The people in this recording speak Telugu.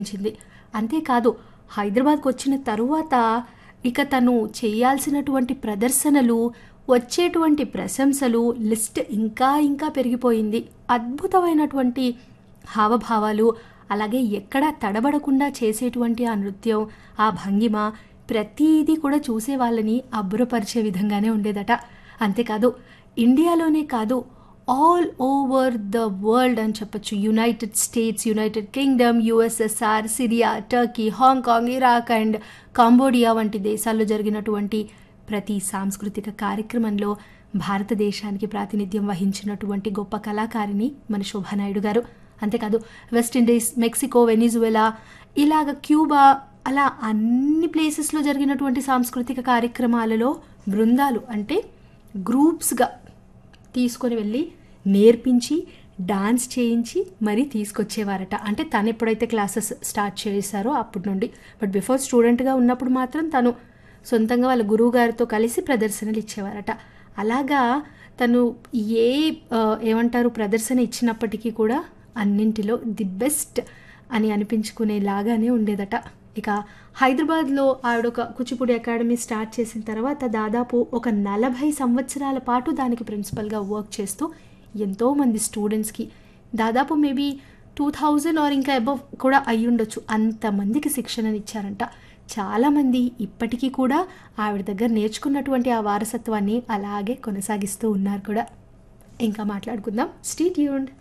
చింది అంతేకాదు హైదరాబాద్కు వచ్చిన తరువాత ఇక తను చేయాల్సినటువంటి ప్రదర్శనలు వచ్చేటువంటి ప్రశంసలు లిస్ట్ ఇంకా ఇంకా పెరిగిపోయింది అద్భుతమైనటువంటి హావభావాలు అలాగే ఎక్కడా తడబడకుండా చేసేటువంటి ఆ నృత్యం ఆ భంగిమ ప్రతిదీ కూడా చూసే వాళ్ళని అబ్బురపరిచే విధంగానే ఉండేదట అంతేకాదు ఇండియాలోనే కాదు ఆల్ ఓవర్ ద వరల్డ్ అని చెప్పొచ్చు United States United Kingdom USSR Syria Turkey Hong Kong Iraq and Cambodia వంటి దేశాల్లో జరిగినటువంటి ప్రతి సాంస్కృతిక కార్యక్రమంలో భారతదేశానికి ప్రాతినిధ్యం వహించినటువంటి గొప్ప కళాకారిణి మన శోభానాయుడు గారు అంతేకాదు వెస్టిండీస్ మెక్సికో వెనిజువెలా ఇలాగ క్యూబా అలా అన్ని ప్లేసెస్లో జరిగినటువంటి సాంస్కృతిక కార్యక్రమాలలో బృందాలు అంటే గ్రూప్స్గా తీసుకొని వెళ్ళి నేర్పించి డాన్స్ చేయించి మరీ తీసుకొచ్చేవారట అంటే తను ఎప్పుడైతే క్లాసెస్ స్టార్ట్ చేశారో అప్పటి నుండి బట్ బిఫోర్ స్టూడెంట్గా ఉన్నప్పుడు మాత్రం తను సొంతంగా వాళ్ళ గురువు గారితో కలిసి ప్రదర్శనలు ఇచ్చేవారట అలాగా తను ఏ ఆ, ఏమంటారు ప్రదర్శన ఇచ్చినప్పటికీ కూడా అన్నింటిలో ది బెస్ట్ అని అనిపించుకునేలాగానే ఉండేదట ఇక హైదరాబాద్లో ఆవిడ ఒక కూచిపూడి అకాడమీ స్టార్ట్ చేసిన తర్వాత దాదాపు ఒక నలభై సంవత్సరాల పాటు దానికి ప్రిన్సిపల్గా వర్క్ చేస్తూ ఎంతోమంది స్టూడెంట్స్కి దాదాపు మేబీ టూ థౌజండ్ ఆర్ ఇంకా అబవ్ కూడా అయి ఉండొచ్చు అంతమందికి శిక్షణని ఇచ్చారంట చాలామంది ఇప్పటికీ కూడా ఆవిడ దగ్గర నేర్చుకున్నటువంటి ఆ వారసత్వాన్ని అలాగే కొనసాగిస్తూ ఉన్నారు కూడా ఇంకా మాట్లాడుకుందాం స్టీ ట్యూన్డ్